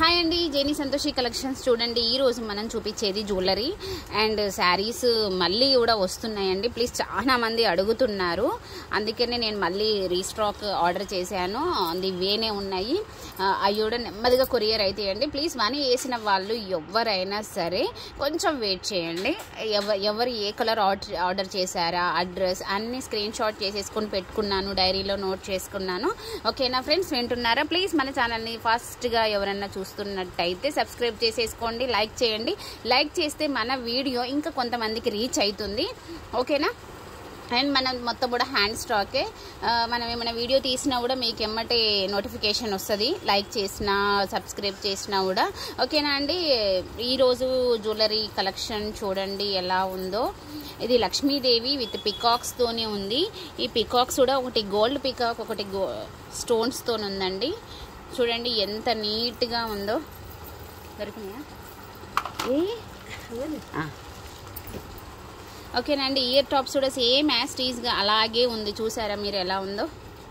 Hi అండి జేని Santoshi collections చూడండి ఈ రోజు మనం చూపించేది జ్యువెలరీ అండ్ శారీస్ మళ్ళీ కూడా వస్తున్నాయండి ప్లీజ్ చాలా మంది అడుగుతున్నారు అందుకనే నేను మళ్ళీ రీస్టాక్ ఆర్డర్ చేశాను అది వేనే ఉన్నాయి ఆ, అవి కూడా నెమ్మదిగా కొరియర్ అవుతాయండి ప్లీజ్ మనీ వేసిన వాళ్ళు ఎవరైనా సరే కొంచెం వెయిట్ చేయండి ఎవ ఎవరు ఏ కలర్ ఆర్డర్ ఆర్డర్ చేశారా అడ్రస్ అన్ని స్క్రీన్ షాట్ చేసేసుకొని పెట్టుకున్నాను డైరీలో నోట్ చేసుకున్నాను ఓకేనా ఫ్రెండ్స్ వింటున్నారా ప్లీజ్ మన ఛానల్ని ఫాస్ట్గా ఎవరైనా చూస్తున్నట్టయితే సబ్స్క్రైబ్ చేసేసుకోండి లైక్ చేయండి లైక్ చేస్తే మన వీడియో ఇంకా కొంతమందికి రీచ్ అవుతుంది ఓకేనా అండ్ మనం మొత్తం కూడా హ్యాండ్ స్టాకే ఆ, మనం ఏమైనా వీడియో తీసినా కూడా మీకు ఎమ్మటే నోటిఫికేషన్ వస్తుంది లైక్ చేసినా సబ్స్క్రైబ్ చేసినా కూడా ఓకేనా అండి ఈరోజు జ్యువెలరీ కలెక్షన్ చూడండి ఎలా ఉందో ఇది లక్ష్మీదేవి విత్ పికాక్స్తోనే ఉంది ఈ పికాక్స్ కూడా ఒకటి గోల్డ్ పికాక్ ఒకటి గో స్టోన్స్తో ఉందండి చూడండి ఎంత నీట్గా ఉందో దొరికినాయా ఏ ఆ. ఓకేనండి ఇయర్ టాప్స్ కూడా సేమ్ యాజ్ టీజ్గా అలాగే ఉంది చూసారా మీరు ఎలా ఉందో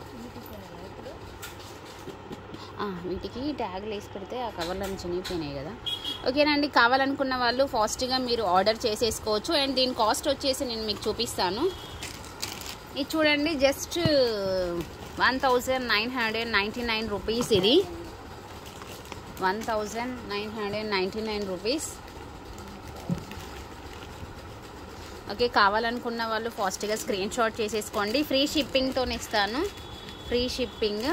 ఆ, వీటికి ట్యాగ్లు వేసి పెడితే ఆ కవర్లను చినిగిపోయినాయి కదా ఓకేనండి కావాలనుకున్న వాళ్ళు ఫాస్ట్గా మీరు ఆర్డర్ చేసేసుకోవచ్చు అండ్ దీని కాస్ట్ వచ్చేసి నేను మీకు చూపిస్తాను ఇది చూడండి just one thousand nine hundred ninety nine rupees ఇది one thousand nine hundred ninety nine rupees okay కావాలనుకున్న వాళ్ళు ఫాస్ట్గా స్క్రీన్ షాట్ చేసేసుకోండి ఫ్రీ షిప్పింగ్తో ఇస్తాను ఫ్రీ షిప్పింగ్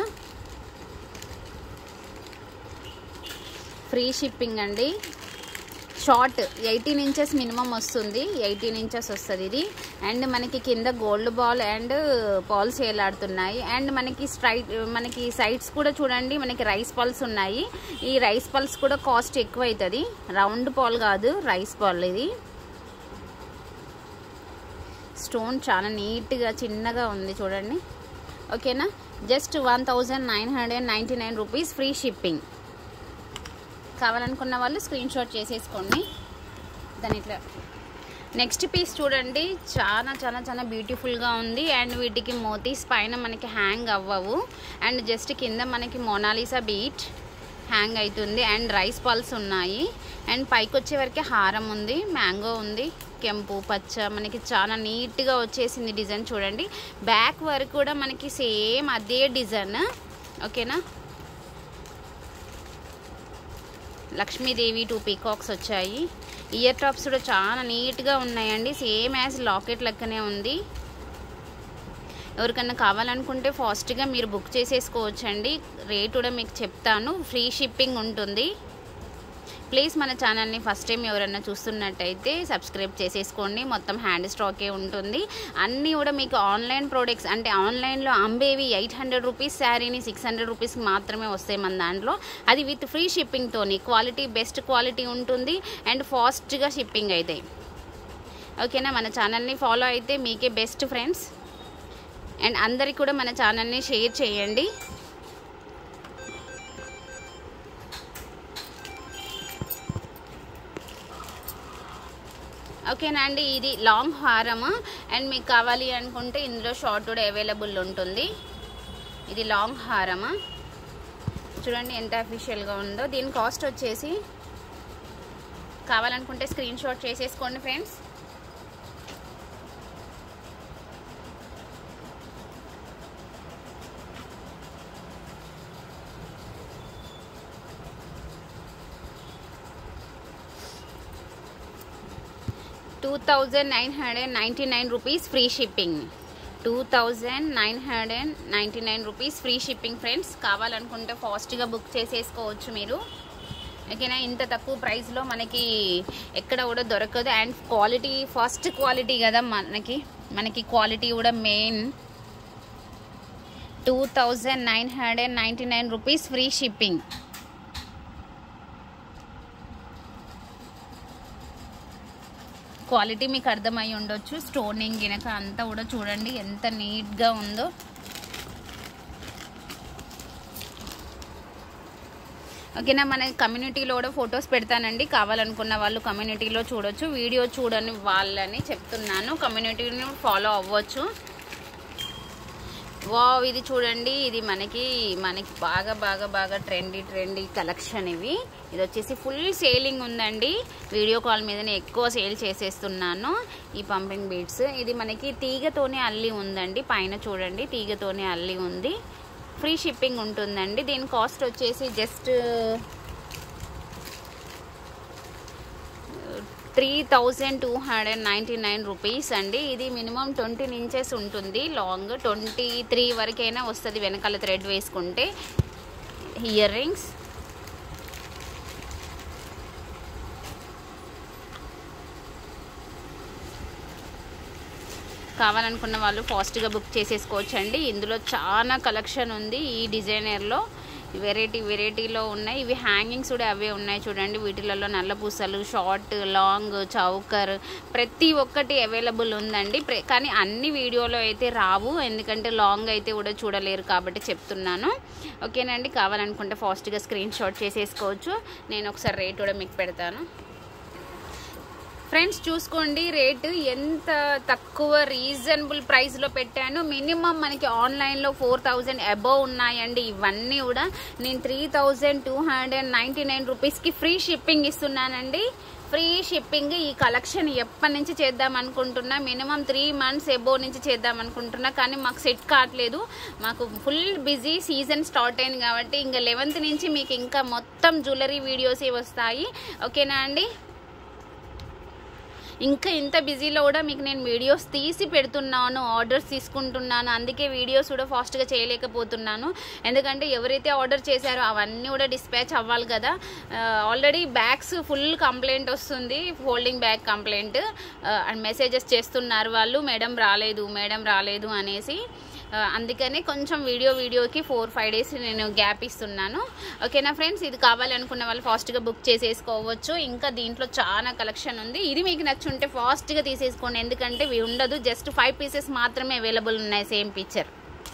ఫ్రీ షిప్పింగ్ అండి షార్ట్ ఎయిటీన్ ఇంచెస్ మినిమం వస్తుంది ఎయిటీన్ ఇంచెస్ వస్తుంది ఇది అండ్ మనకి కింద గోల్డ్ బాల్ అండ్ పాల్స్ వేలాడుతున్నాయి అండ్ మనకి స్ట్రైట్ మనకి సైడ్స్ కూడా చూడండి మనకి రైస్ పాల్స్ ఉన్నాయి ఈ రైస్ పాల్స్ కూడా కాస్ట్ ఎక్కువ అవుతుంది రౌండ్ పాల్ కాదు రైస్ పాల్ ఇది స్టోన్ చాలా నీట్గా చిన్నగా ఉంది చూడండి ఓకేనా just one thousand nine hundred ninety nine rupees free shipping కావాలనుకున్న వాళ్ళు స్క్రీన్ షాట్ చేసేసుకోండి దాని ఇట్లా నెక్స్ట్ పీస్ చూడండి చాలా చాలా చాలా బ్యూటిఫుల్గా ఉంది అండ్ వీటికి మోతీస్ పైన మనకి హ్యాంగ్ అవ్వవు అండ్ జస్ట్ కింద మనకి మోనాలిసా బీట్ హ్యాంగ్ అవుతుంది అండ్ రైస్ పల్స్ ఉన్నాయి అండ్ పైకి వచ్చే వరకే హారం ఉంది మ్యాంగో ఉంది కెంపు పచ్చ మనకి చాలా నీట్గా వచ్చేసింది డిజైన్ చూడండి బ్యాక్ వరకు కూడా మనకి సేమ్ అదే డిజైన్ ఓకేనా లక్ష్మీదేవి టూ పీకాక్స్ వచ్చాయి ఇయర్ టాప్స్ కూడా చాలా నీట్గా ఉన్నాయండి సేమ్ యాజ్ లాకెట్ లెక్కనే ఉంది ఎవరికన్నా కావాలనుకుంటే ఫాస్ట్గా మీరు బుక్ చేసేసుకోవచ్చండి రేట్ కూడా మీకు చెప్తాను ఫ్రీ షిప్పింగ్ ఉంటుంది ప్లీజ్ మన ఛానల్ని ఫస్ట్ టైం ఎవరైనా చూస్తున్నట్టయితే సబ్స్క్రైబ్ చేసేసుకోండి మొత్తం హ్యాండ్ స్టాకే ఉంటుంది అన్నీ కూడా మీకు ఆన్లైన్ ప్రోడక్ట్స్ అంటే ఆన్లైన్లో అంబేవి ఎయిట్ హండ్రెడ్ రూపీస్ శారీని సిక్స్ హండ్రెడ్ రూపీస్కి మాత్రమే వస్తాయి మన దాంట్లో అది విత్ ఫ్రీ షిప్పింగ్తోని క్వాలిటీ బెస్ట్ క్వాలిటీ ఉంటుంది అండ్ ఫాస్ట్గా షిప్పింగ్ అవుతాయి ఓకేనా మన ఛానల్ని ఫాలో అయితే మీకే బెస్ట్ ఫ్రెండ్స్ అండ్ అందరికి కూడా మన ఛానల్ని షేర్ చేయండి ఓకేనా అండి ఇది లాంగ్ హారం అండ్ మీకు కావాలి అనుకుంటే ఇందులో షార్ట్ కూడా అవైలబుల్ ఉంటుంది ఇది లాంగ్ హారం చూడండి ఎంత అఫీషియల్గా ఉందో దీని కాస్ట్ వచ్చేసి కావాలనుకుంటే స్క్రీన్ షాట్ చేసేసుకోండి friends two thousand nine hundred ninety nine rupees free shipping two thousand nine hundred ninety nine rupees free shipping friends కావాలనుకుంటే ఫాస్ట్గా బుక్ చేసేసుకోవచ్చు మీరు ఓకేనా ఇంత తక్కువ ప్రైస్లో మనకి ఎక్కడ కూడా దొరకదు అండ్ క్వాలిటీ ఫస్ట్ క్వాలిటీ కదా మనకి మనకి క్వాలిటీ కూడా main two thousand nine hundred ninety nine rupees free shipping quality మీకు అర్థమై ఉండొచ్చు స్టోనింగ్ గినక అంతా కూడా చూడండి ఎంత నీట్గా ఉందో ఓకేనా మన కమ్యూనిటీలో కూడా ఫొటోస్ పెడతానండి కావాలనుకున్న వాళ్ళు కమ్యూనిటీలో చూడొచ్చు వీడియో చూడని వాళ్ళని చెప్తున్నాను కమ్యూనిటీని ఫాలో అవ్వచ్చు వావ్ ఇది చూడండి ఇది మనకి మనకి బాగా బాగా బాగా ట్రెండీ ట్రెండీ కలెక్షన్ ఇవి ఇది వచ్చేసి ఫుల్ సేలింగ్ ఉందండి వీడియో కాల్ మీదనే ఎక్కువ సేల్ చేసేస్తున్నాను ఈ పంపింగ్ బీడ్స్ ఇది మనకి తీగతోనే అల్లి ఉందండి పైన చూడండి తీగతోనే అల్లి ఉంది ఫ్రీ షిప్పింగ్ ఉంటుందండి దీని కాస్ట్ వచ్చేసి just three thousand two hundred ninety nine rupees అండి ఇది మినిమం ట్వంటీ ఇంచెస్ ఉంటుంది లాంగ్ ట్వంటీ త్రీ వరకైనా వస్తుంది వెనకాల థ్రెడ్ వేసుకుంటే ఇయర్ రింగ్స్ కావాలనుకున్న వాళ్ళు ఫాస్ట్గా బుక్ చేసేసుకోవచ్చండి ఇందులో చాలా కలెక్షన్ ఉంది ఈ డిజైనర్లో వెరైటీ వెరైటీలో ఉన్నాయి ఇవి హ్యాంగింగ్స్ కూడా అవే ఉన్నాయి చూడండి వీటిలలో నల్ల పూసలు షార్ట్ లాంగ్ చౌకర్ ప్రతి ఒక్కటి అవైలబుల్ ఉందండి ప్ర- కానీ అన్ని వీడియోలో అయితే రావు ఎందుకంటే లాంగ్ అయితే కూడా చూడలేరు కాబట్టి చెప్తున్నాను ఓకేనండి కావాలనుకుంటే ఫాస్ట్గా స్క్రీన్ షాట్ చేసేసుకోవచ్చు నేను ఒకసారి రేట్ కూడా మీకు పెడతాను ఫ్రెండ్స్ చూసుకోండి రేటు ఎంత తక్కువ రీజనబుల్ ప్రైస్లో పెట్టాను మినిమం మనకి ఆన్లైన్లో ఫోర్ థౌజండ్ అబవ్ ఉన్నాయండి ఇవన్నీ కూడా నేను three thousand two hundred ninety nine రూపీస్కి ఫ్రీ షిప్పింగ్ ఇస్తున్నానండి ఫ్రీ షిప్పింగ్ ఈ కలెక్షన్ ఎప్పటి నుంచి చేద్దాం అనుకుంటున్నా మినిమం త్రీ మంత్స్ ఎబో నుంచి చేద్దాం అనుకుంటున్నా కానీ మాకు సెట్ కావట్లేదు మాకు ఫుల్ బిజీ సీజన్ స్టార్ట్ అయింది కాబట్టి ఇంకా లెవెన్త్ నుంచి మీకు ఇంకా మొత్తం జ్యువెలరీ వీడియోసే వస్తాయి ఓకేనా అండి ఇంకా ఇంత బిజీలో కూడా మీకు నేను వీడియోస్ తీసి పెడుతున్నాను ఆర్డర్స్ తీసుకుంటున్నాను అందుకే వీడియోస్ కూడా ఫాస్ట్గా చేయలేకపోతున్నాను ఎందుకంటే ఎవరైతే ఆర్డర్ చేశారో అవన్నీ కూడా డిస్పాచ్ అవ్వాలి కదా ఆల్రెడీ బ్యాగ్స్ ఫుల్ కంప్లైంట్ వస్తుంది folding bag complaint and messages చేస్తున్నారు వాళ్ళు మేడం రాలేదు మేడం రాలేదు అనేసి ఆ, అందుకనే కొంచెం వీడియో వీడియోకి ఫోర్ ఫైవ్ డేస్ నేను గ్యాప్ ఇస్తున్నాను ఓకేనా ఫ్రెండ్స్ ఇది కావాలనుకున్న వాళ్ళు ఫాస్ట్గా బుక్ చేసేసుకోవచ్చు ఇంకా దీంట్లో చాలా కలెక్షన్ ఉంది ఇది మీకు నచ్చుంటే ఫాస్ట్గా తీసేసుకోండి ఎందుకంటే ఇవి ఉండదు జస్ట్ ఫైవ్ పీసెస్ మాత్రమే అవైలబుల్ ఉన్నాయి సేమ్ పిక్చర్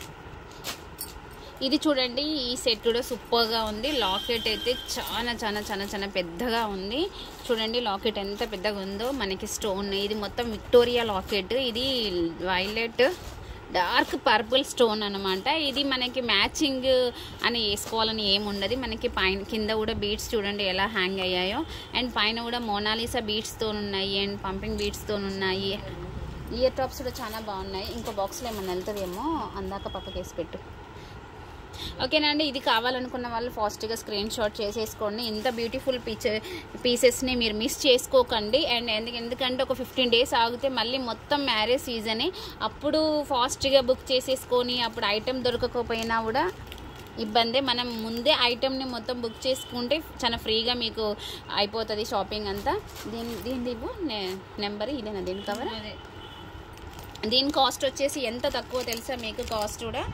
ఇది చూడండి ఈ సెట్ కూడా సూపర్గా ఉంది లాకెట్ అయితే చాలా చాలా చాలా చాలా పెద్దగా ఉంది చూడండి లాకెట్ ఎంత పెద్దగా ఉందో మనకి స్టోన్ ఇది మొత్తం విక్టోరియా లాకెట్ ఇది వైలెట్ డార్క్ పర్పుల్ స్టోన్ అనమాట ఇది మనకి మ్యాచింగ్ అని వేసుకోవాలని ఏమి ఉండదు మనకి పైన కింద కూడా బీడ్స్ చూడండి ఎలా హ్యాంగ్ అయ్యాయో అండ్ పైన కూడా మోనాలిసా బీడ్స్తో ఉన్నాయి అండ్ పంపింగ్ బీడ్స్తో ఉన్నాయి ఇయర్ టాప్స్ కూడా చాలా బాగున్నాయి ఇంకో బాక్స్లో ఏమన్నా వెళ్తుందేమో అందాక పక్కకి వేసి పెట్టు ఓకేనండి ఇది కావాలనుకున్న వాళ్ళు ఫాస్ట్గా స్క్రీన్ షాట్ చేసేసుకోండి ఇంత బ్యూటిఫుల్ పిక్చర్ పీసెస్ని మీరు మిస్ చేసుకోకండి అండ్ ఎందుకు ఎందుకంటే ఒక ఫిఫ్టీన్ డేస్ ఆగితే మళ్ళీ మొత్తం మ్యారేజ్ సీజనే అప్పుడు ఫాస్ట్గా బుక్ చేసేసుకొని అప్పుడు ఐటెం దొరకకపోయినా కూడా ఇబ్బంది మనం ముందే ఐటెంని మొత్తం బుక్ చేసుకుంటే చాలా ఫ్రీగా మీకు అయిపోతుంది షాపింగ్ అంతా దీని దీని ఇవ్వు నెంబర్ ఇదేనా దీని కవర్ దీని కాస్ట్ వచ్చేసి ఎంత తక్కువ తెలుసా మీకు కాస్ట్ కూడా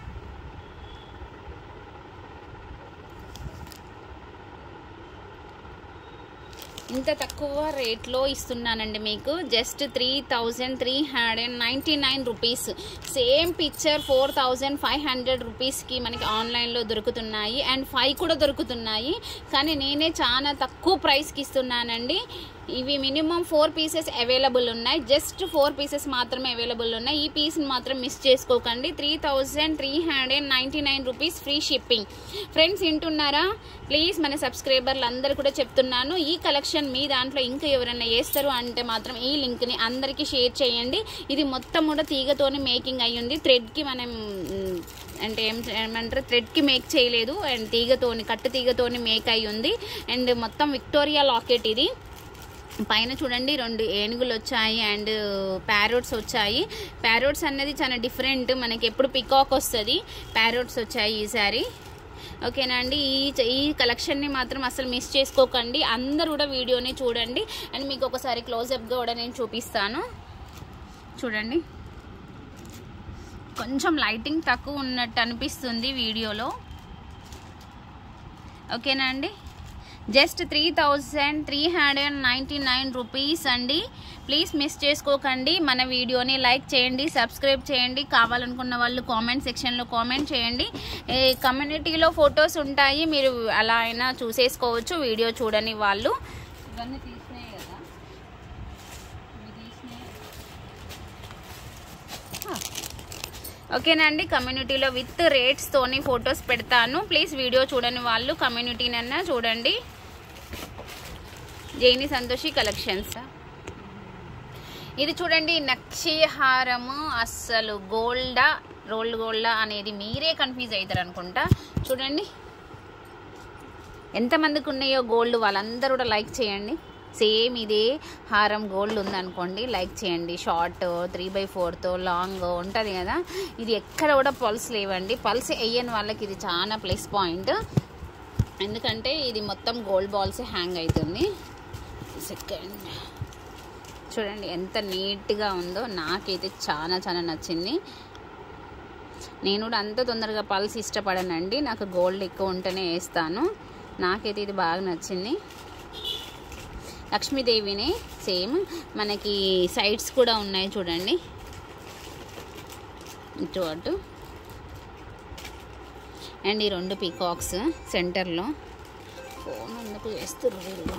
ఇంత తక్కువ రేట్లో ఇస్తున్నానండి మీకు just three thousand three hundred ninety nine rupees same picture four thousand five hundred రూపీస్కి మనకి ఆన్లైన్లో దొరుకుతున్నాయి అండ్ ఫైవ్ కూడా దొరుకుతున్నాయి కానీ నేనే చాలా తక్కువ ప్రైస్కి ఇస్తున్నానండి ఇవి మినిమం ఫోర్ పీసెస్ అవైలబుల్ ఉన్నాయి జస్ట్ ఫోర్ పీసెస్ మాత్రమే అవైలబుల్ ఉన్నాయి ఈ పీస్ని మాత్రం మిస్ చేసుకోకండి three thousand three hundred ninety nine rupees free shipping friends వింటున్నారా ప్లీజ్ మన సబ్స్క్రైబర్లు అందరు కూడా చెప్తున్నాను ఈ కలెక్షన్ మీ దాంట్లో ఇంకా ఎవరైనా వేస్తారు అంటే మాత్రం ఈ లింక్ని అందరికీ షేర్ చేయండి ఇది మొత్తం కూడా తీగతోని మేకింగ్ అయ్యింది థ్రెడ్కి మనం మ్, అంటే ఏం ఏమంటారు థ్రెడ్కి మేక్ చేయలేదు అండ్ తీగతోని కట్టు తీగతోని మేక్ అయ్యి ఉంది అండ్ మొత్తం విక్టోరియా లాకెట్ ఇది పైన చూడండి రెండు ఏనుగులు వచ్చాయి అండ్ ప్యారోట్స్ వచ్చాయి ప్యారోట్స్ అనేది చాలా డిఫరెంట్ మనకి ఎప్పుడు పికాక్ వస్తుంది ప్యారోట్స్ వచ్చాయి ఈసారి ఓకేనా అండి ఈ ఈ కలెక్షన్ని మాత్రం అసలు మిస్ చేసుకోకండి అందరు కూడా వీడియోని చూడండి అండ్ మీకు ఒకసారి క్లోజప్గా కూడా నేను చూపిస్తాను చూడండి కొంచెం లైటింగ్ తక్కువ ఉన్నట్టు అనిపిస్తుంది వీడియోలో ఓకేనా అండి just three thousand three hundred ninety nine rupees అండి ప్లీజ్ మిస్ చేసుకోకండి మన వీడియోని లైక్ చేయండి సబ్స్క్రైబ్ చేయండి కావాలనుకున్న వాళ్ళు కామెంట్ సెక్షన్లో కామెంట్ చేయండి ఈ కమ్యూనిటీలో ఫొటోస్ ఉంటాయి మీరు అలా అయినా చూసేసుకోవచ్చు వీడియో చూడని వాళ్ళు ఇవన్నీ తీసినాయి కదా ఇవి తీసినాయి ఓకేనండి కమ్యూనిటీలో విత్ రేట్స్తోని ఫొటోస్ పెడతాను ప్లీజ్ వీడియో చూడని వాళ్ళు కమ్యూనిటీనన్నా చూడండి జైని సంతోషి కలెక్షన్స్ ఇది చూడండి నక్షి హారము అస్సలు గోల్డా రోల్డ్ గోల్డా అనేది మీరే కన్ఫ్యూజ్ అవుతారు అనుకుంటా చూడండి ఎంతమందికి ఉన్నాయో గోల్డ్ వాళ్ళందరూ కూడా లైక్ చేయండి సేమ్ ఇదే హారం గోల్డ్ ఉందనుకోండి లైక్ చేయండి షార్ట్ త్రీ బై ఫోర్తో లాంగ్ ఉంటుంది కదా ఇది ఎక్కడ కూడా పల్స్ లేవండి పల్స్ వేయని వాళ్ళకి ఇది చాలా ప్లస్ పాయింట్ ఎందుకంటే ఇది మొత్తం గోల్డ్ బాల్స్ హ్యాంగ్ అవుతుంది సెకండ్ చూడండి ఎంత నీట్గా ఉందో నాకైతే చాలా చాలా నచ్చింది నేను కూడా అంత తొందరగా పల్స్ ఇష్టపడనండి నాకు గోల్డ్ ఎక్కువ ఉంటేనే వేస్తాను నాకైతే ఇది బాగా నచ్చింది లక్ష్మీదేవిని సేమ్ మనకి సైడ్స్ కూడా ఉన్నాయి చూడండి ఇటు అటు అండ్ ఈ రెండు పీకాక్స్ సెంటర్లో ఫోన్ ఎందుకు చేస్తుర్రు వీళ్ళు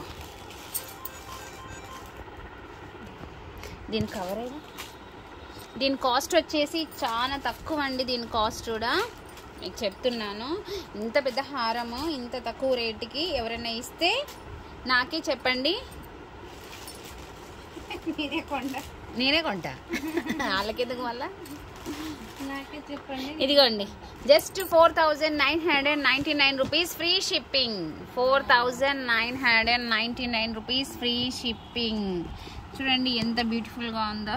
దీని కవర్ అయ్యా దీని కాస్ట్ వచ్చేసి చాలా తక్కువ అండి దీని కాస్ట్ కూడా మీకు చెప్తున్నాను ఇంత పెద్ద హారము ఇంత తక్కువ రేటుకి ఎవరైనా ఇస్తే నాకే చెప్పండి మీరే కొండ నేనే కొంటా వాళ్ళకెందుకు మళ్ళా నాకే చెప్పండి ఇదిగోండి just four thousand nine hundred ninety nine rupees free shipping four thousand nine hundred ninety nine rupees free shipping చూడండి ఎంత బ్యూటిఫుల్గా ఉందో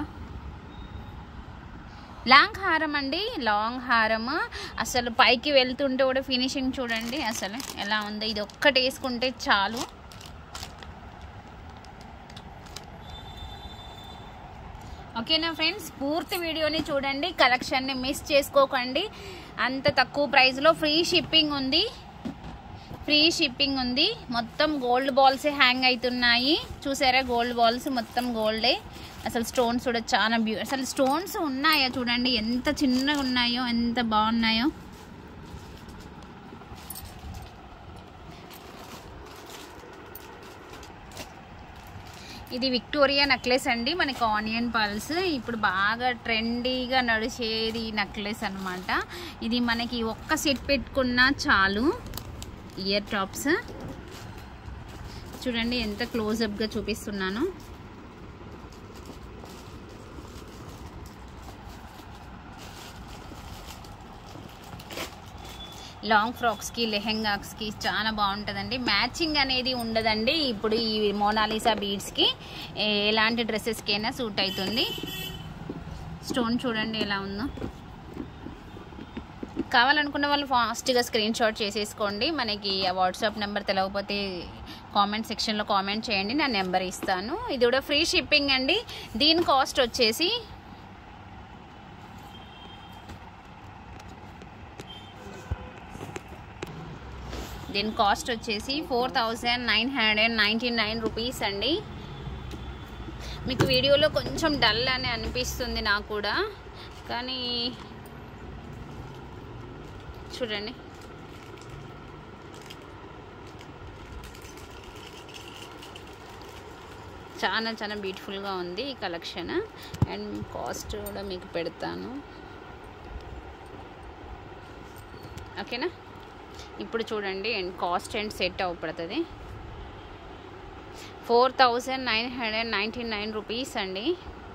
లాంగ్ హారం అండి లాంగ్ హారం అసలు పైకి వెళ్తుంటే కూడా ఫినిషింగ్ చూడండి అసలు ఎలా ఉందో ఇది ఒక్కటి వేసుకుంటే చాలు ఓకేనా ఫ్రెండ్స్ పూర్తి వీడియోని చూడండి కలెక్షన్ని మిస్ చేసుకోకండి అంత తక్కువ ప్రైస్లో ఫ్రీ షిప్పింగ్ ఉంది ఫ్రీ షిప్పింగ్ ఉంది మొత్తం గోల్డ్ బాల్స్ హ్యాంగ్ అవుతున్నాయి చూసారా గోల్డ్ బాల్స్ మొత్తం గోల్డే అసలు స్టోన్స్ కూడా చాలా బ్యూ అసలు స్టోన్స్ ఉన్నాయా చూడండి ఎంత చిన్నగా ఉన్నాయో ఎంత బాగున్నాయో ఇది విక్టోరియా నెక్లెస్ అండి మనకి ఆనియన్ పల్స్ ఇప్పుడు బాగా ట్రెండీగా నడిచేది నెక్లెస్ అన్నమాట ఇది మనకి ఒక్క సెట్ పెట్టుకున్నా చాలు ఇయర్ టాప్స్ చూడండి ఎంత క్లోజప్గా చూపిస్తున్నాను లాంగ్ ఫ్రాక్స్కి లెహెంగాస్కి చాలా బాగుంటుందండి మ్యాచింగ్ అనేది ఉండదండి ఇప్పుడు ఈ మోనాలిసా బీడ్స్కి ఎలాంటి డ్రెస్సెస్కైనా సూట్ అవుతుంది స్టోన్ చూడండి ఎలా ఉందో కావాలనుకున్న వాళ్ళు ఫాస్ట్గా స్క్రీన్ షాట్ చేసేసుకోండి మనకి ఆ వాట్సాప్ నెంబర్ తెలియకపోతే కామెంట్ సెక్షన్లో కామెంట్ చేయండి నా నెంబర్ ఇస్తాను ఇది కూడా ఫ్రీ షిప్పింగ్ అండి దీని కాస్ట్ వచ్చేసి దీని కాస్ట్ వచ్చేసి four thousand nine hundred ninety nine rupees అండి మీకు వీడియోలో కొంచెం డల్ అని అనిపిస్తుంది నాకు కూడా కానీ చూడండి చాలా చాలా బ్యూటిఫుల్గా ఉంది ఈ కలెక్షన్ అండ్ కాస్ట్ కూడా మీకు పెడతాను ఓకేనా ఇప్పుడు చూడండి అండ్ కాస్ట్ అండ్ సెట్ అవపడుతుంది four thousand nine hundred ninety nine rupees అండి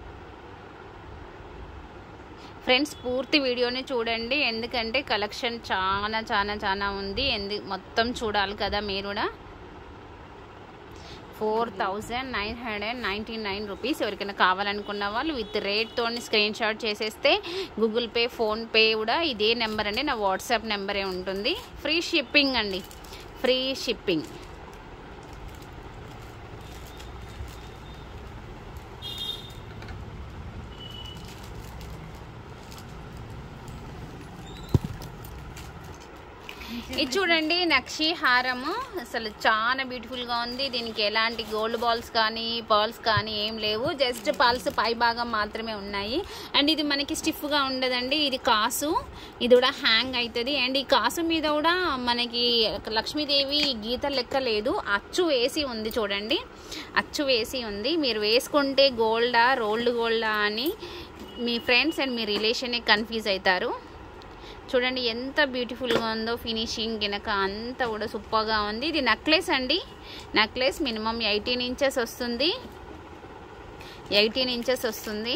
ఫ్రెండ్స్ పూర్తి వీడియోని చూడండి ఎందుకంటే కలెక్షన్ చాలా చాలా చాలా ఉంది ఎందు మొత్తం చూడాలి కదా మీరు కూడా four thousand nine hundred ninety nine rupees ఎవరికైనా కావాలనుకున్న వాళ్ళు విత్ రేట్తో స్క్రీన్ షాట్ చేసేస్తే గూగుల్ పే ఫోన్పే కూడా ఇదే నెంబర్ అండి నా వాట్సాప్ నెంబరే ఉంటుంది ఫ్రీ షిప్పింగ్ అండి ఫ్రీ షిప్పింగ్ ఇది చూడండి నక్షి హారము అసలు చాలా బ్యూటిఫుల్గా ఉంది దీనికి ఎలాంటి గోల్డ్ బాల్స్ కానీ పర్ల్స్ కానీ ఏం లేవు జస్ట్ పల్స్ పై భాగం మాత్రమే ఉన్నాయి అండ్ ఇది మనకి స్టిఫ్గా ఉండదండి ఇది కాసు ఇది కూడా హ్యాంగ్ అవుతుంది అండ్ ఈ కాసు మీద కూడా మనకి లక్ష్మీదేవి గీత లెక్క లేదు అచ్చు వేసి ఉంది చూడండి అచ్చు వేసి ఉంది మీరు వేసుకుంటే గోల్డా రోల్డ్ గోల్డా అని మీ ఫ్రెండ్స్ అండ్ మీ రిలేషనే కన్ఫ్యూజ్ అవుతారు చూడండి ఎంత బ్యూటిఫుల్గా ఉందో ఫినిషింగ్ కనుక అంతా కూడా సూపర్గా ఉంది ఇది నెక్లెస్ అండి నెక్లెస్ మినిమం ఎయిటీన్ ఇంచెస్ వస్తుంది ఎయిటీన్ ఇంచెస్ వస్తుంది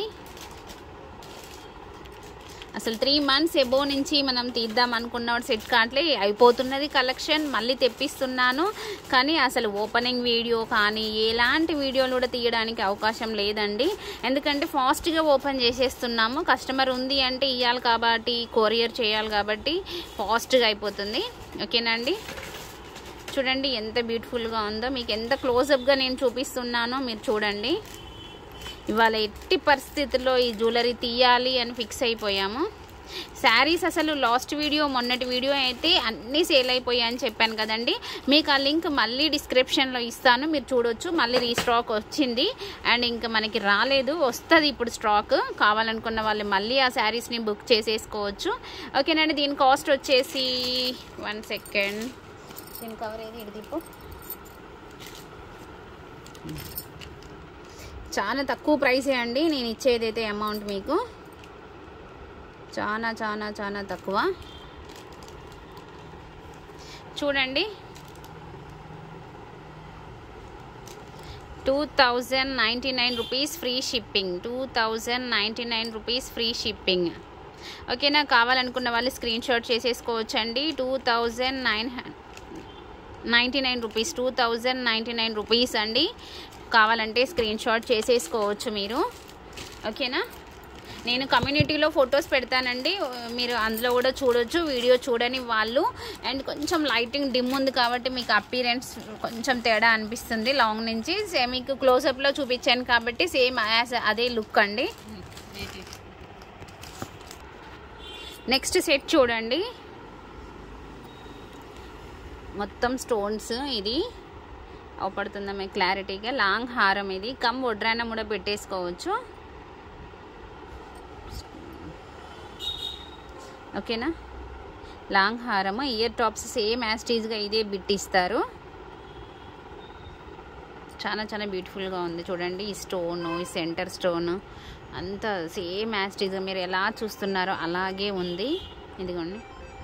అసలు త్రీ మంత్స్ ఎబో నుంచి మనం తీద్దాం అనుకున్న సెట్ కాట్లే అయిపోతున్నది కలెక్షన్ మళ్ళీ తెప్పిస్తున్నాను కానీ అసలు ఓపెనింగ్ వీడియో కానీ ఎలాంటి వీడియోలు కూడా తీయడానికి అవకాశం లేదండి ఎందుకంటే ఫాస్ట్గా ఓపెన్ చేసేస్తున్నాము కస్టమర్ ఉంది అంటే ఇవ్వాలి కాబట్టి కొరియర్ చేయాలి కాబట్టి ఫాస్ట్గా అయిపోతుంది ఓకేనండి చూడండి ఎంత బ్యూటిఫుల్గా ఉందో మీకు ఎంత క్లోజప్గా నేను చూపిస్తున్నానో మీరు చూడండి ఇవాళ ఎట్టి పరిస్థితుల్లో ఈ జ్యువెలరీ తీయాలి అని ఫిక్స్ అయిపోయాము శారీస్ అసలు లాస్ట్ వీడియో మొన్నటి వీడియో అయితే అన్నీ సేల్ అయిపోయాయని చెప్పాను కదండి మీకు ఆ లింక్ మళ్ళీ డిస్క్రిప్షన్లో ఇస్తాను మీరు చూడొచ్చు మళ్ళీ రీస్టాక్ వచ్చింది అండ్ ఇంకా మనకి రాలేదు వస్తుంది ఇప్పుడు స్టాక్ కావాలనుకున్న వాళ్ళు మళ్ళీ ఆ శారీస్ని బుక్ చేసేసుకోవచ్చు ఓకేనండి దీని కాస్ట్ వచ్చేసి వన్ సెకండ్ దీని కవర్ ఏది ఇటు తిప్పు చాలా తక్కువ ప్రైసే అండి నేను ఇచ్చేదైతే అమౌంట్ మీకు చాలా చాలా చాలా తక్కువ చూడండి two thousand ninety nine rupees free shipping two thousand ninety nine rupees free shipping ఓకేనా కావాలనుకున్న వాళ్ళు స్క్రీన్ షాట్ చేసేసుకోవచ్చు అండి two thousand nine ninety nine rupees two thousand ninety nine rupees అండి కావాలంటే స్క్రీన్ షాట్ చేసేసుకోవచ్చు మీరు ఓకేనా నేను కమ్యూనిటీలో ఫొటోస్ పెడతానండి మీరు అందులో కూడా చూడొచ్చు వీడియో చూడని వాళ్ళు అండ్ కొంచెం లైటింగ్ డిమ్ ఉంది కాబట్టి మీకు అపీరెన్స్ కొంచెం తేడా అనిపిస్తుంది లాంగ్ నుంచి సేమ్ మీకు క్లోజప్లో చూపించాను కాబట్టి సేమ్ యాజ్ అదే లుక్ అండి నెక్స్ట్ సెట్ చూడండి మొత్తం స్టోన్స్ ఇది అవపడుతుందా మీకు క్లారిటీగా లాంగ్ హారం ఇది కమ్ వడ్రానం కూడా పెట్టేసుకోవచ్చు ఓకేనా లాంగ్ హారం ఇయర్ టాప్స్ సేమ్ యాస్టీజ్గా ఇదే బిట్ ఇస్తారు చాలా చాలా బ్యూటిఫుల్గా ఉంది చూడండి ఈ స్టోన్ ఈ సెంటర్ స్టోన్ అంతా సేమ్ యాస్టీజ్గా మీరు ఎలా చూస్తున్నారో అలాగే ఉంది ఇదిగోండి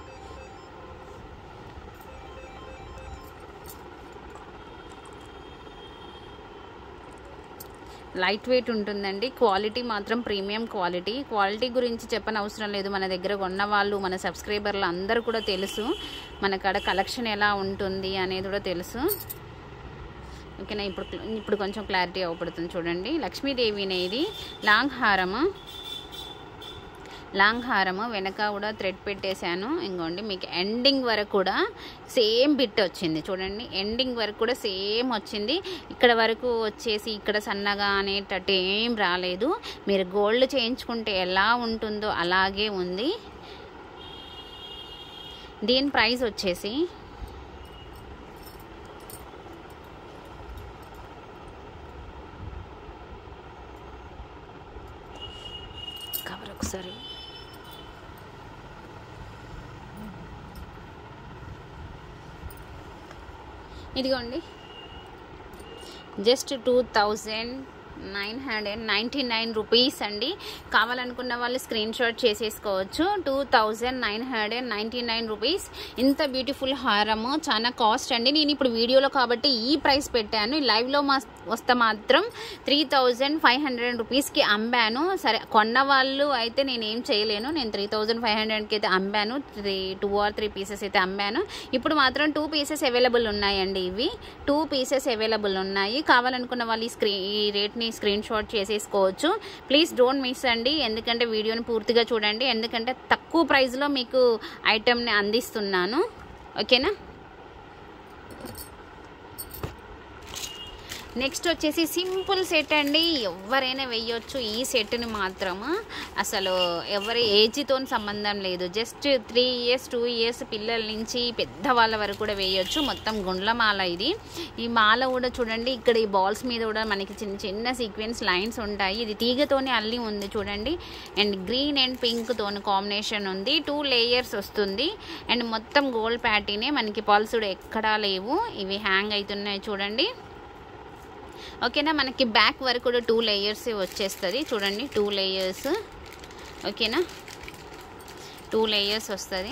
లైట్ వెయిట్ ఉంటుందండి క్వాలిటీ మాత్రం ప్రీమియం క్వాలిటీ క్వాలిటీ గురించి చెప్పని అవసరం లేదు మన దగ్గర కొన్న వాళ్ళు మన సబ్స్క్రైబర్లు అందరూ కూడా తెలుసు మన కాడ కలెక్షన్ ఎలా ఉంటుంది అనేది కూడా తెలుసు ఓకేనా ఇప్పుడు ఇప్పుడు కొంచెం క్లారిటీ అవపడుతుంది చూడండి లక్ష్మీదేవినే ఇది లాంగ్ హారము లాంగ్ హారము వెనక కూడా థ్రెడ్ పెట్టేశాను ఇంకోండి మీకు ఎండింగ్ వరకు కూడా సేమ్ బిట్ వచ్చింది చూడండి ఎండింగ్ వరకు కూడా సేమ్ వచ్చింది ఇక్కడ వరకు వచ్చేసి ఇక్కడ సన్నగా అనేటట్టు ఏం రాలేదు మీరు గోల్డ్ చేయించుకుంటే ఎలా ఉంటుందో అలాగే ఉంది దీని ప్రైస్ వచ్చేసి కవర్ ఒకసారి ఇదిగోండి just two thousand nine hundred ninety nine rupees అండి కావాలనుకున్న వాళ్ళు స్క్రీన్ షాట్ చేసేసుకోవచ్చు two thousand nine hundred ninety nine rupees ఇంత బ్యూటిఫుల్ హారము చాలా కాస్ట్ అండి నేను ఇప్పుడు వీడియోలో కాబట్టి ఈ ప్రైస్ పెట్టాను లైవ్లో మా వస్తే మాత్రం త్రీ థౌజండ్ ఫైవ్ హండ్రెడ్ రూపీస్కి అమ్మాను సరే కొన్న వాళ్ళు అయితే నేను ఏం చేయలేను నేను త్రీ థౌజండ్ ఫైవ్ హండ్రెడ్కి అయితే అమ్మాను three two or three pieces అయితే అమ్మాను ఇప్పుడు మాత్రం టూ పీసెస్ అవైలబుల్ ఉన్నాయండి ఇవి టూ పీసెస్ అవైలబుల్ ఉన్నాయి కావాలనుకున్న వాళ్ళు ఈ స్క్రీన్ ఈ రేట్ని స్క్రీన్ షాట్ చేసేసుకోవచ్చు ప్లీజ్ డోంట్ మిస్ అండి ఎందుకంటే వీడియోని పూర్తిగా చూడండి ఎందుకంటే తక్కువ ప్రైస్లో మీకు ఐటెంని అందిస్తున్నాను ఓకేనా నెక్స్ట్ వచ్చేసి సింపుల్ సెట్ అండి ఎవరైనా వేయొచ్చు ఈ సెట్ని మాత్రము అసలు ఎవరి ఏజ్తో సంబంధం లేదు just three years two years పిల్లల నుంచి పెద్దవాళ్ళ వరకు కూడా వేయొచ్చు మొత్తం గుండ్ల మాల ఇది ఈ మాల కూడా చూడండి ఇక్కడ ఈ బాల్స్ మీద కూడా మనకి చిన్న చిన్న సీక్వెన్స్ లైన్స్ ఉంటాయి ఇది తీగతోనే అల్లి ఉంది చూడండి అండ్ గ్రీన్ అండ్ పింక్ తోని కాంబినేషన్ ఉంది టూ లేయర్స్ వస్తుంది అండ్ మొత్తం గోల్డ్ ప్యాటీనే మనకి పల్సుడు ఎక్కడా లేవు ఇవి హ్యాంగ్ అవుతున్నాయి చూడండి ఓకేనా మనకి బ్యాక్ వరకు కూడా టూ లేయర్స్ వచ్చేస్తుంది చూడండి టూ లేయర్స్ ఓకేనా టూ లేయర్స్ వస్తుంది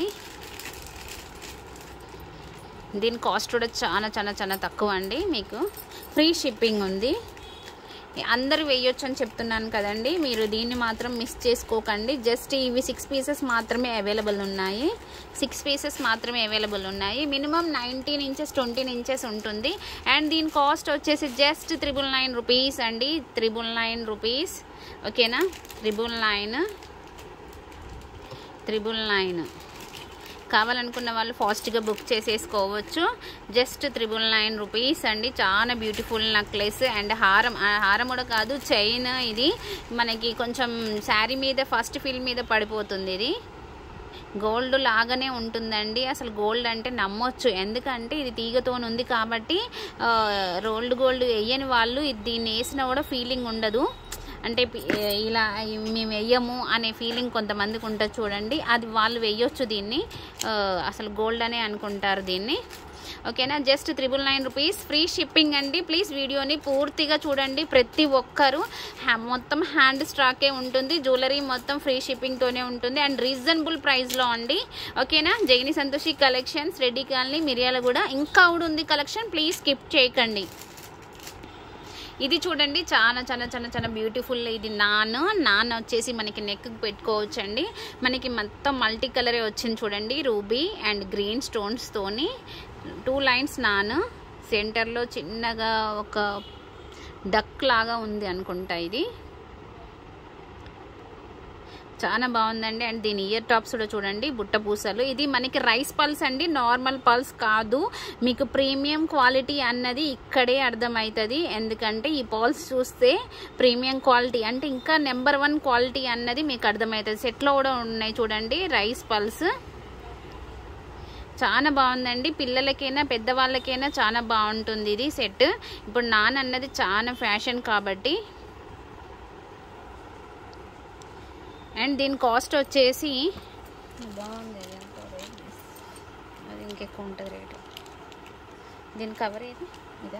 దీని కాస్ట్ కూడా చాలా చాలా చాలా తక్కువ అండి మీకు ఫ్రీ షిప్పింగ్ ఉంది అందరు వేయొచ్చు అని చెప్తున్నాను కదండి మీరు దీన్ని మాత్రం మిస్ చేసుకోకండి జస్ట్ ఇవి సిక్స్ పీసెస్ మాత్రమే అవైలబుల్ ఉన్నాయి సిక్స్ పీసెస్ మాత్రమే అవైలబుల్ ఉన్నాయి minimum nineteen inches twenty inches ఉంటుంది అండ్ దీని కాస్ట్ వచ్చేసి జస్ట్ త్రిబుల్ నైన్ రూపీస్ అండి త్రిబుల్ నైన్ రూపీస్ ఓకేనా త్రిబుల్ నైన్ త్రిబుల్ నైన్ కావాలనుకున్న వాళ్ళు ఫాస్ట్గా బుక్ చేసేసుకోవచ్చు జస్ట్ త్రిబుల్ నైన్ రూపీస్ అండి చాలా బ్యూటిఫుల్ నెక్లెస్ అండ్ హారం ఆ హారం కూడా కాదు చైన్ ఇది మనకి కొంచెం శారీ మీద ఫస్ట్ ఫిల్ మీద పడిపోతుంది ఇది గోల్డ్ లాగానే ఉంటుందండి అసలు గోల్డ్ అంటే నమ్మొచ్చు ఎందుకంటే ఇది తీగతో ఉంది కాబట్టి ఆ, రోల్డ్ గోల్డ్ వేయని వాళ్ళు ఇది దీన్ని వేసినా కూడా ఫీలింగ్ ఉండదు అంటే పి- ఇలా మేము వెయ్యము అనే ఫీలింగ్ కొంతమందికి ఉంటుంది చూడండి అది వాళ్ళు వెయ్యొచ్చు దీన్ని ఆ, అసలు గోల్డ్ అనే అనుకుంటారు దీన్ని ఓకేనా just triple nine rupees free shipping అండి ప్లీజ్ వీడియోని పూర్తిగా చూడండి ప్రతి ఒక్కరు హ్యా- మొత్తం హ్యాండ్ స్టాకే ఉంటుంది జ్యువెలరీ మొత్తం ఫ్రీ షిప్పింగ్తోనే ఉంటుంది అండ్ రీజనబుల్ ప్రైస్లో అండి ఓకేనా జైని సంతోషి కలెక్షన్స్ రెడీ కాలనీ మిరియాల కూడా ఇంకా కూడా ఉంది కలెక్షన్ ప్లీజ్ స్కిప్ చేయకండి ఇది చూడండి చాలా చాలా చాలా చాలా బ్యూటిఫుల్ ఇది నాన్ నాన్ వచ్చేసి మనకి నెక్ పెట్టుకోవచ్చు అండి మనకి మొత్తం మల్టీ కలరే వచ్చింది చూడండి రూబీ అండ్ గ్రీన్ స్టోన్స్తోని టూ లైన్స్ నాన్ సెంటర్లో చిన్నగా ఒక డక్ లాగా ఉంది అనుకుంటా ఇది చాలా బాగుందండి అండ్ దీని ఇయర్ టాప్స్ కూడా చూడండి బుట్ట పూసలు ఇది మనకి రైస్ పల్స్ అండి నార్మల్ పల్స్ కాదు మీకు ప్రీమియం క్వాలిటీ అన్నది ఇక్కడే అర్థమవుతుంది ఎందుకంటే ఈ పల్స్ చూస్తే ప్రీమియం క్వాలిటీ అంటే ఇంకా నెంబర్ వన్ క్వాలిటీ అన్నది మీకు అర్థమవుతుంది సెట్లో కూడా ఉన్నాయి చూడండి రైస్ పల్స్ చాలా బాగుందండి పిల్లలకైనా పెద్దవాళ్ళకైనా చాలా బాగుంటుంది ఇది సెట్ ఇప్పుడు నాన్ అన్నది చాలా ఫ్యాషన్ కాబట్టి అండ్ దీని కాస్ట్ వచ్చేసి బాగుంది ఇది ఎంత రేట్? అది ఇంకెక్కువ ఉంటుంది రేటు దీని కవర్ ఏది ఇదా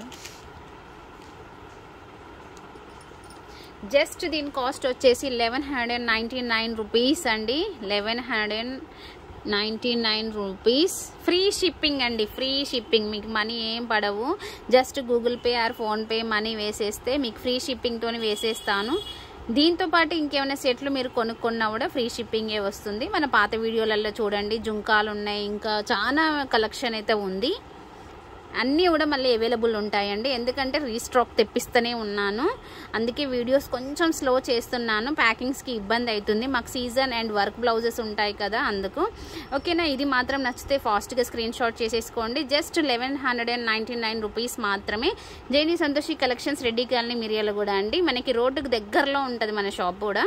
జస్ట్ దీని కాస్ట్ వచ్చేసి eleven hundred ninety nine rupees అండి eleven hundred ninety nine rupees free shipping అండి ఫ్రీ షిప్పింగ్ మీకు మనీ ఏం పడవు just Google Pay or PhonePe money వేసేస్తే మీకు ఫ్రీ షిప్పింగ్తో వేసేస్తాను దీంతో పాటు ఇంకేమైనా సెట్లు మీరు కొనుక్కున్నా కూడా ఫ్రీ షిప్పింగే వస్తుంది మన పాత వీడియోలలో చూడండి జుంకాలు ఉన్నాయి ఇంకా చాలా కలెక్షన్ అయితే ఉంది అన్నీ కూడా మళ్ళీ అవైలబుల్ ఉంటాయండి ఎందుకంటే రీస్టాక్ తెప్పిస్తూనే ఉన్నాను అందుకే వీడియోస్ కొంచెం స్లో చేస్తున్నాను ప్యాకింగ్స్కి ఇబ్బంది అవుతుంది మాకు సీజన్ అండ్ వర్క్ బ్లౌజెస్ ఉంటాయి కదా అందుకు ఓకేనా ఇది మాత్రం నచ్చితే ఫాస్ట్గా స్క్రీన్ షాట్ చేసేసుకోండి just eleven hundred and ninety nine rupees మాత్రమే జైని సంతోషి కలెక్షన్స్ రెడీ కాలనీ మిరియాలు కూడా అండి మనకి రోడ్డుకు దగ్గరలో ఉంటుంది మన షాప్ కూడా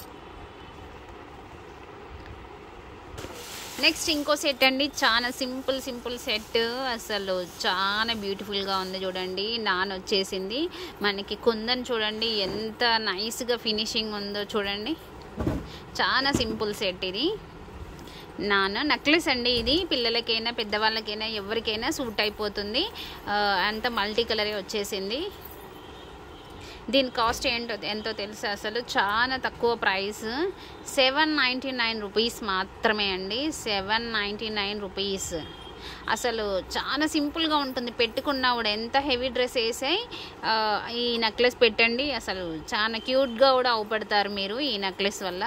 నెక్స్ట్ ఇంకో సెట్ అండి చాలా సింపుల్ సింపుల్ సెట్ అసలు చాలా బ్యూటిఫుల్గా ఉంది చూడండి నాన్ వచ్చేసింది మనకి కుందన్ చూడండి ఎంత నైస్గా ఫినిషింగ్ ఉందో చూడండి చాలా సింపుల్ సెట్ ఇది నాన్న నెక్లెస్ అండి ఇది పిల్లలకైనా పెద్దవాళ్ళకైనా ఎవరికైనా సూట్ అయిపోతుంది ఆ, అంత మల్టీ కలరే వచ్చేసింది దీని కాస్ట్ ఏంటో ఎంతో తెలుసా అసలు చాలా తక్కువ price seven ninety nine rupees మాత్రమే అండి సెవెన్ నైంటీ నైన్ రూపీస్ అసలు చాలా సింపుల్గా ఉంటుంది పెట్టుకున్నా కూడా ఎంత హెవీ డ్రెస్ వేసాయి ఈ నెక్లెస్ పెట్టండి అసలు చాలా క్యూట్గా కూడా అవుపడతారు మీరు ఈ నెక్లెస్ వల్ల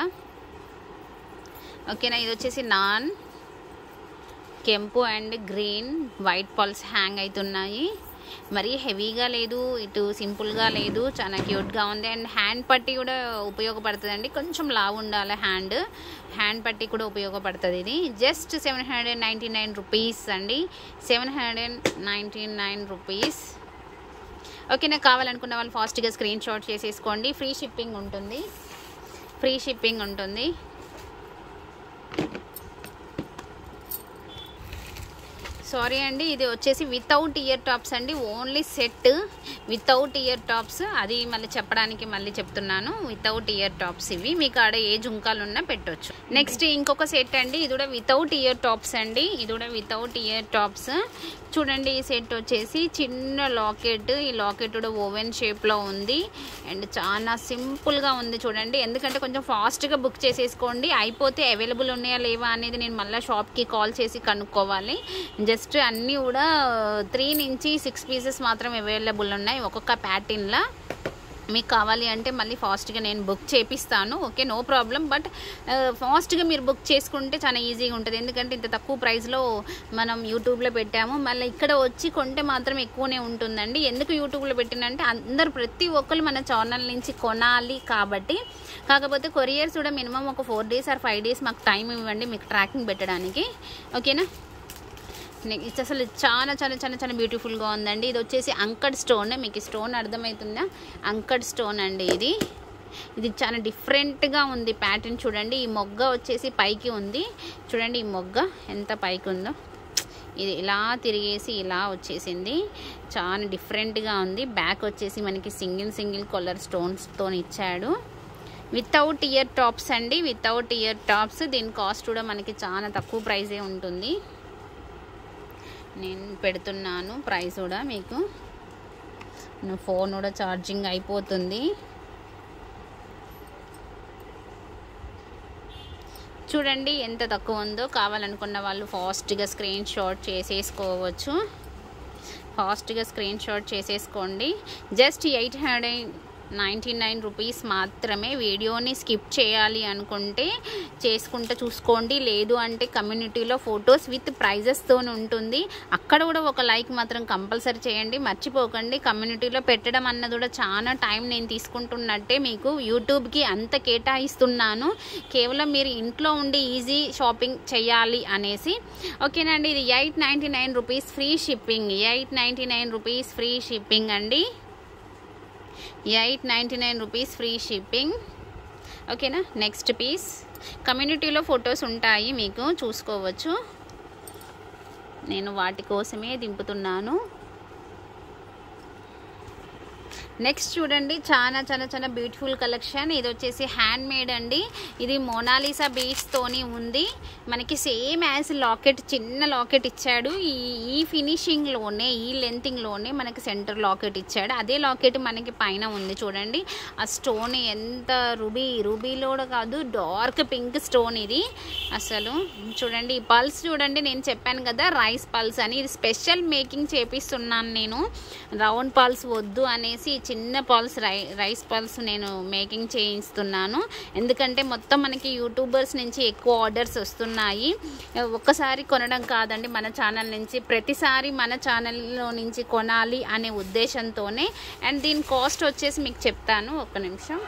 ఓకేనా ఇది వచ్చేసి నాన్ కెంపు and green white pearls hang అవుతున్నాయి మరీ హెవీగా లేదు ఇటు సింపుల్గా లేదు చాలా క్యూట్గా ఉంది అండ్ హ్యాండ్ పట్టి కూడా ఉపయోగపడుతుందండి కొంచెం లావు ఉండాలి హ్యాండ్ హ్యాండ్ పట్టి కూడా ఉపయోగపడుతుంది ఇది just seven hundred ninety nine rupees అండి seven hundred ninety nine rupees ఓకేనా కావాలనుకున్న వాళ్ళు ఫాస్ట్గా స్క్రీన్ షాట్ చేసేసుకోండి ఫ్రీ షిప్పింగ్ ఉంటుంది ఫ్రీ షిప్పింగ్ ఉంటుంది సో సారీ అండి ఇది వచ్చేసి వితౌట్ ఇయర్ టాప్స్ అండి only set without ear tops అది మళ్ళీ చెప్పడానికి మళ్ళీ చెప్తున్నాను వితౌట్ ఇయర్ టాప్స్ ఇవి మీకు ఆడ ఏ జుంకాలు ఉన్నా పెట్టొచ్చు నెక్స్ట్ ఇంకొక సెట్ అండి ఇది కూడా వితౌట్ ఇయర్ టాప్స్ అండి ఇది కూడా వితౌట్ ఇయర్ టాప్స్ చూడండి ఈ సెట్ వచ్చేసి చిన్న లాకెట్ ఈ లాకెట్ కూడా ఓవెన్ షేప్లో ఉంది అండ్ చాలా సింపుల్గా ఉంది చూడండి ఎందుకంటే కొంచెం ఫాస్ట్గా బుక్ చేసేసుకోండి అయిపోతే అవైలబుల్ ఉన్నాయా లేవా అనేది నేను మళ్ళీ షాప్కి కాల్ చేసి కనుక్కోవాలి జస్ట్ అన్నీ కూడా త్రీ నుంచి సిక్స్ పీసెస్ మాత్రం అవైలబుల్ ఉన్నాయి ఒక్కొక్క ప్యాటర్న్లో మీకు కావాలి అంటే మళ్ళీ ఫాస్ట్గా నేను బుక్ చేపిస్తాను ఓకే నో ప్రాబ్లం బట్ ఫాస్ట్గా మీరు బుక్ చేసుకుంటే చాలా ఈజీగా ఉంటుంది ఎందుకంటే ఇంత తక్కువ ప్రైస్లో మనం యూట్యూబ్లో పెట్టాము మళ్ళీ ఇక్కడ వచ్చి కొంటే మాత్రం ఎక్కువనే ఉంటుందండి ఎందుకు యూట్యూబ్లో పెట్టినంటే అందరు ప్రతి ఒక్కరు మన ఛానల్ నుంచి కొనాలి కాబట్టి కాకపోతే కొరియర్స్ కూడా మినిమం ఒక four days or five days మాకు టైం ఇవ్వండి మీకు ట్రాకింగ్ పెట్టడానికి ఓకేనా ఇది అసలు చాలా చాలా చాలా చాలా బ్యూటిఫుల్గా ఉందండి ఇది వచ్చేసి అంకడ్ స్టోన్ మీకు ఈ స్టోన్ అర్థమవుతుందా అంకడ్ స్టోన్ అండి ఇది ఇది చాలా డిఫరెంట్గా ఉంది ప్యాటర్న్ చూడండి ఈ మొగ్గ వచ్చేసి పైకి ఉంది చూడండి ఈ మొగ్గ ఎంత పైకి ఉందో ఇది ఇలా తిరిగేసి ఇలా వచ్చేసింది చాలా డిఫరెంట్గా ఉంది బ్యాక్ వచ్చేసి మనకి సింగిల్ సింగిల్ కలర్ స్టోన్స్తో ఇచ్చాడు వితౌట్ ఇయర్ టాప్స్ అండి వితౌట్ ఇయర్ టాప్స్ దీని కాస్ట్ కూడా మనకి చాలా తక్కువ ప్రైజే ఉంటుంది నేను పెడుతున్నాను ప్రైస్ కూడా మీకు నా ఫోన్ కూడా ఛార్జింగ్ అయిపోతుంది చూడండి ఎంత తక్కువ ఉందో కావాలనుకున్న వాళ్ళు ఫాస్ట్గా స్క్రీన్ షాట్ చేసేసుకోవచ్చు ఫాస్ట్గా స్క్రీన్ షాట్ చేసేసుకోండి just eight hundred ninety nine rupees మాత్రమే వీడియోని స్కిప్ చేయాలి అనుకుంటే చేసుకుంటూ చూసుకోండి లేదు అంటే కమ్యూనిటీలో ఫొటోస్ విత్ ప్రైజెస్తో ఉంటుంది అక్కడ కూడా ఒక లైక్ మాత్రం కంపల్సరీ చేయండి మర్చిపోకండి కమ్యూనిటీలో పెట్టడం అన్నది కూడా చాలా టైం నేను తీసుకుంటున్నట్టే మీకు యూట్యూబ్కి అంత కేటాయిస్తున్నాను కేవలం మీరు ఇంట్లో ఉండి ఈజీ షాపింగ్ చేయాలి అనేసి ఓకేనండి ఇది eight ninety nine rupees free shipping eight ninety nine rupees free shipping అండి eight ninety nine rupees free shipping ఓకేనా నెక్స్ట్ పీస్ కమ్యూనిటీలో ఫొటోస్ ఉంటాయి మీకు చూసుకోవచ్చు నేను వాటి కోసమే దింపుతున్నాను నెక్స్ట్ చూడండి చాలా చాలా చాలా బ్యూటిఫుల్ కలెక్షన్ ఇది వచ్చేసి హ్యాండ్ మేడ్ అండి ఇది మోనాలిసా బీడ్స్ తోని ఉంది మనకి సేమ్ యాజ్ లాకెట్ చిన్న లాకెట్ ఇచ్చాడు ఈ ఈ ఫినిషింగ్ లోనే ఈ లెంతింగ్ లోనే మనకి సెంటర్ లాకెట్ ఇచ్చాడు అదే లాకెట్ మనకి పైన ఉంది చూడండి ఆ స్టోన్ ఎంత రూబీ రూబీలో కూడా కాదు డార్క్ పింక్ స్టోన్ ఇది అసలు చూడండి ఈ పల్స్ చూడండి నేను చెప్పాను కదా రైస్ పల్స్ అని ఇది స్పెషల్ మేకింగ్ చేపిస్తున్నాను నేను రౌండ్ పల్స్ వద్దు అనేసి చిన్న పల్స్ రై రైస్ పల్స్ నేను మేకింగ్ చేయిస్తున్నాను ఎందుకంటే మొత్తం మనకి యూట్యూబర్స్ నుంచి ఎక్కువ ఆర్డర్స్ వస్తున్నాయి ఒక్కసారి కొనడం కాదండి మన ఛానల్ నుంచి ప్రతిసారి మన ఛానల్లో నుంచి కొనాలి అనే ఉద్దేశంతోనే అండ్ దీని కాస్ట్ వచ్చేసి మీకు చెప్తాను ఒక్క నిమిషం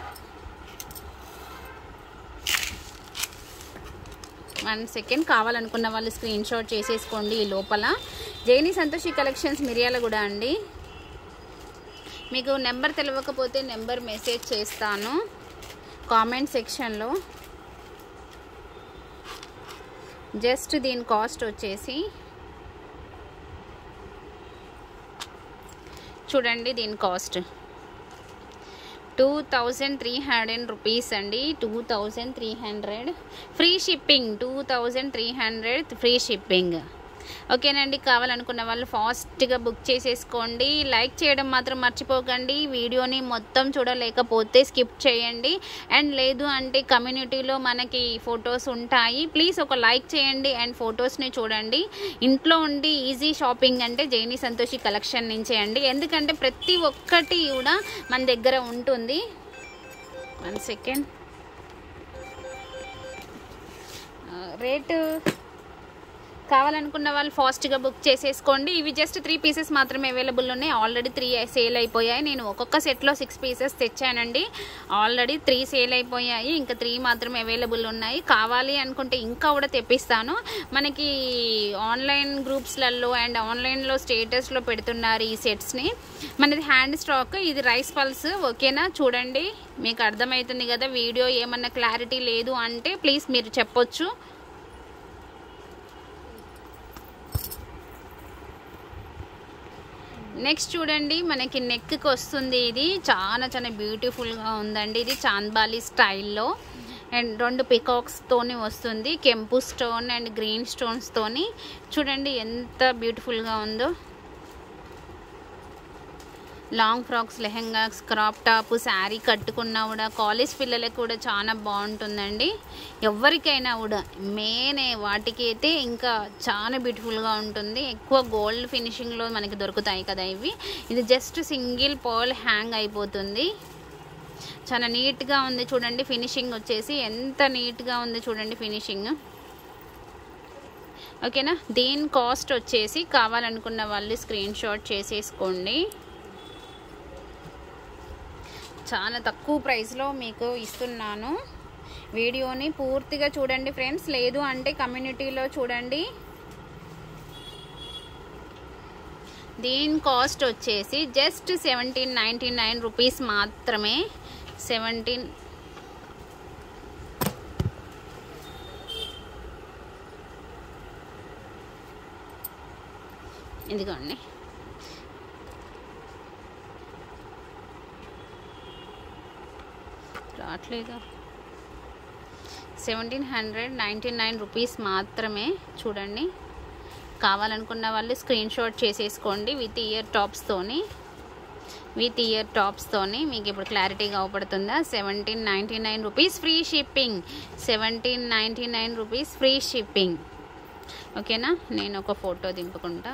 వన్ సెకండ్ కావాలనుకున్న వాళ్ళు స్క్రీన్ షాట్ చేసేసుకోండి ఈ లోపల జైని సంతోషి కలెక్షన్స్ మిర్యాలగూడ అండి మీకు నెంబర్ తెలియకపోతే నెంబర్ మెసేజ్ చేస్తాను కామెంట్ సెక్షన్లో జస్ట్ దీని కాస్ట్ వచ్చేసి చూడండి దీని cost two thousand three hundred rupees అండి two thousand three hundred free shipping two thousand three hundred free shipping ఓకేనండి కావాలనుకున్న వాళ్ళు ఫాస్ట్గా బుక్ చేసేసుకోండి లైక్ చేయడం మాత్రం మర్చిపోకండి వీడియోని మొత్తం చూడలేకపోతే స్కిప్ చేయండి అండ్ లేదు అంటే కమ్యూనిటీలో మనకి ఫొటోస్ ఉంటాయి ప్లీజ్ ఒక లైక్ చేయండి అండ్ ఫొటోస్ని చూడండి ఇంట్లో ఉండి ఈజీ షాపింగ్ అంటే జైని సంతోషి కలెక్షన్ నుంచే అండి ఎందుకంటే ప్రతి ఒక్కటి కూడా మన దగ్గర ఉంటుంది వన్ సెకండ్ రేటు కావాలనుకున్న వాళ్ళు ఫాస్ట్గా బుక్ చేసేసుకోండి ఇవి జస్ట్ త్రీ పీసెస్ మాత్రమే అవైలబుల్ ఉన్నాయి ఆల్రెడీ త్రీ సేల్ అయిపోయాయి నేను ఒక్కొక్క సెట్లో సిక్స్ పీసెస్ తెచ్చానండి ఆల్రెడీ త్రీ సేల్ అయిపోయాయి ఇంకా త్రీ మాత్రమే అవైలబుల్ ఉన్నాయి కావాలి అనుకుంటే ఇంకా కూడా తెప్పిస్తాను మనకి ఆన్లైన్ గ్రూప్స్లలో అండ్ ఆన్లైన్లో స్టేటస్లో పెడుతున్నారు ఈ సెట్స్ని మనది హ్యాండ్ స్టాక్ ఇది రైస్ పల్స్ ఓకేనా చూడండి మీకు అర్థమవుతుంది కదా వీడియో ఏమన్నా క్లారిటీ లేదు అంటే ప్లీజ్ మీరు చెప్పొచ్చు నెక్స్ట్ చూడండి మనకి నెక్కి వస్తుంది ఇది చాలా చాలా బ్యూటిఫుల్గా ఉందండి ఇది చాంద్బాలి స్టైల్లో అండ్ రెండు పికాక్స్తోని వస్తుంది కెంపు స్టోన్ అండ్ గ్రీన్ స్టోన్స్తోని చూడండి ఎంత బ్యూటిఫుల్గా ఉందో long frocks lehengas crop top saree కట్టుకున్నా కూడా కాలేజ్ పిల్లలకు కూడా చాలా బాగుంటుందండి ఎవరికైనా కూడా మెయిన్ వాటికి అయితే ఇంకా చాలా బ్యూటిఫుల్గా ఉంటుంది ఎక్కువ గోల్డ్ ఫినిషింగ్లో మనకి దొరుకుతాయి కదా ఇవి ఇది జస్ట్ సింగిల్ పర్ల్ హ్యాంగ్ అయిపోతుంది చాలా నీట్గా ఉంది చూడండి ఫినిషింగ్ వచ్చేసి ఎంత నీట్గా ఉంది చూడండి ఫినిషింగ్ ఓకేనా దీని కాస్ట్ వచ్చేసి కావాలనుకున్న వాళ్ళు స్క్రీన్ షాట్ చేసేసుకోండి చాలా తక్కువ ప్రైస్లో మీకు ఇస్తున్నాను వీడియోని పూర్తిగా చూడండి ఫ్రెండ్స్ లేదు అంటే కమ్యూనిటీలో చూడండి దీని కాస్ట్ వచ్చేసి just seventeen ninety nine rupees మాత్రమే సెవెంటీన్ ఇదిగోండి రావట్లేదు seventeen hundred ninety nine rupees మాత్రమే చూడండి కావాలనుకున్న వాళ్ళు స్క్రీన్ షాట్ చేసేసుకోండి విత్ ఇయర్ టాప్స్తోని విత్ ఇయర్ టాప్స్తోని మీకు ఇప్పుడు క్లారిటీగా అవపడుతుందా seventeen ninety nine rupees free shipping seventeen ninety nine rupees free shipping ఓకేనా నేను ఒక ఫోటో దింపుకుంటా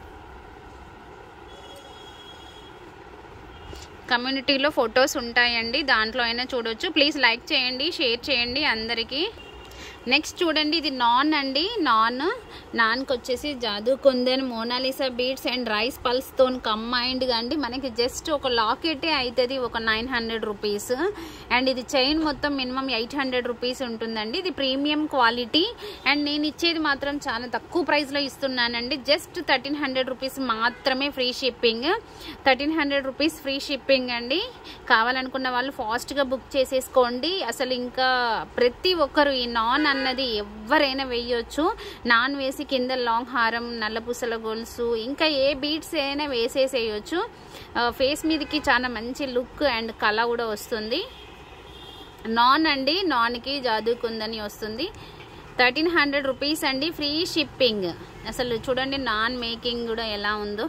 కమ్యూనిటీలో ఫొటోస్ ఉంటాయండి దాంట్లో అయినా చూడొచ్చు ప్లీజ్ లైక్ చేయండి షేర్ చేయండి అందరికీ నెక్స్ట్ చూడండి ఇది నాన్ అండి నాన్ నాన్కి వచ్చేసి jadau kundan Mona Lisa beads and rice పల్స్తో కంబైన్డ్గా అండి మనకి జస్ట్ ఒక లాకెటే అవుతుంది ఒక నైన్ హండ్రెడ్ రూపీస్ అండ్ ఇది చైన్ మొత్తం మినిమం ఎయిట్ హండ్రెడ్ రూపీస్ ఉంటుందండి ఇది ప్రీమియం క్వాలిటీ అండ్ నేను ఇచ్చేది మాత్రం చాలా తక్కువ ప్రైస్లో ఇస్తున్నానండి జస్ట్ థర్టీన్ హండ్రెడ్ రూపీస్ మాత్రమే free shipping thirteen hundred rupees free shipping అండి కావాలనుకున్న వాళ్ళు ఫాస్ట్గా బుక్ చేసేసుకోండి అసలు ఇంకా ప్రతి ఒక్కరు ఈ నాన్ అన్నది ఎవరైనా వేయొచ్చు నాన్ వేసి కింద లాంగ్ హారం నల్లపూసల గొలుసు ఇంకా ఏ బీట్స్ అయినా వేసేసేయచ్చు ఫేస్ మీదకి చాలా మంచి లుక్ అండ్ కళ కూడా వస్తుంది నాన్ అండి నాన్కి జాదుకుందని వస్తుంది థర్టీన్ హండ్రెడ్ రూపీస్ అండి ఫ్రీ షిప్పింగ్ అసలు చూడండి నాన్ మేకింగ్ కూడా ఎలా ఉందో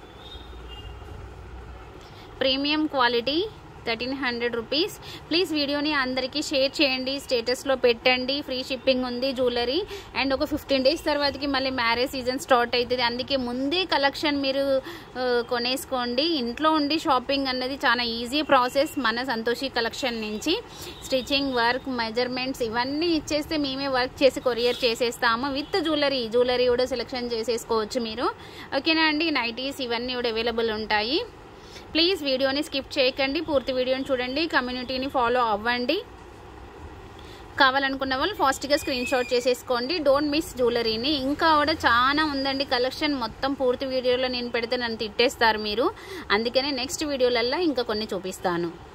premium quality thirteen hundred rupees please వీడియోని అందరికీ షేర్ చేయండి స్టేటస్లో పెట్టండి ఫ్రీ షిప్పింగ్ ఉంది జ్యువెలరీ అండ్ ఒక ఫిఫ్టీన్ డేస్ తర్వాతకి మళ్ళీ మ్యారేజ్ సీజన్ స్టార్ట్ అవుతుంది అందుకే ముందే కలెక్షన్ మీరు ఆ, కొనేసుకోండి ఇంట్లో ఉండి షాపింగ్ అన్నది చాలా ఈజీ ప్రాసెస్ మన సంతోషి కలెక్షన్ నుంచి స్టిచ్చింగ్ వర్క్ మెజర్మెంట్స్ ఇవన్నీ ఇచ్చేస్తే మేమే వర్క్ చేసి కొరియర్ చేసేస్తాము విత్ జ్యువెలరీ జ్యువెలరీ కూడా సెలెక్షన్ చేసేసుకోవచ్చు మీరు ఓకేనా అండి నైటీస్ ఇవన్నీ కూడా అవైలబుల్ ఉంటాయి ప్లీజ్ వీడియోని స్కిప్ చేయకండి పూర్తి వీడియోని చూడండి కమ్యూనిటీని ఫాలో అవ్వండి కావాలనుకున్న వాళ్ళు ఫాస్ట్గా స్క్రీన్ షాట్ చేసేసుకోండి డోంట్ మిస్ జ్యువెలరీని ఇంకా కూడా చాలా ఉందండి కలెక్షన్ మొత్తం పూర్తి వీడియోలో నేను పెడితే నన్ను తిట్టేస్తారు మీరు అందుకనే నెక్స్ట్ వీడియోలల్లో ఇంకా కొన్ని చూపిస్తాను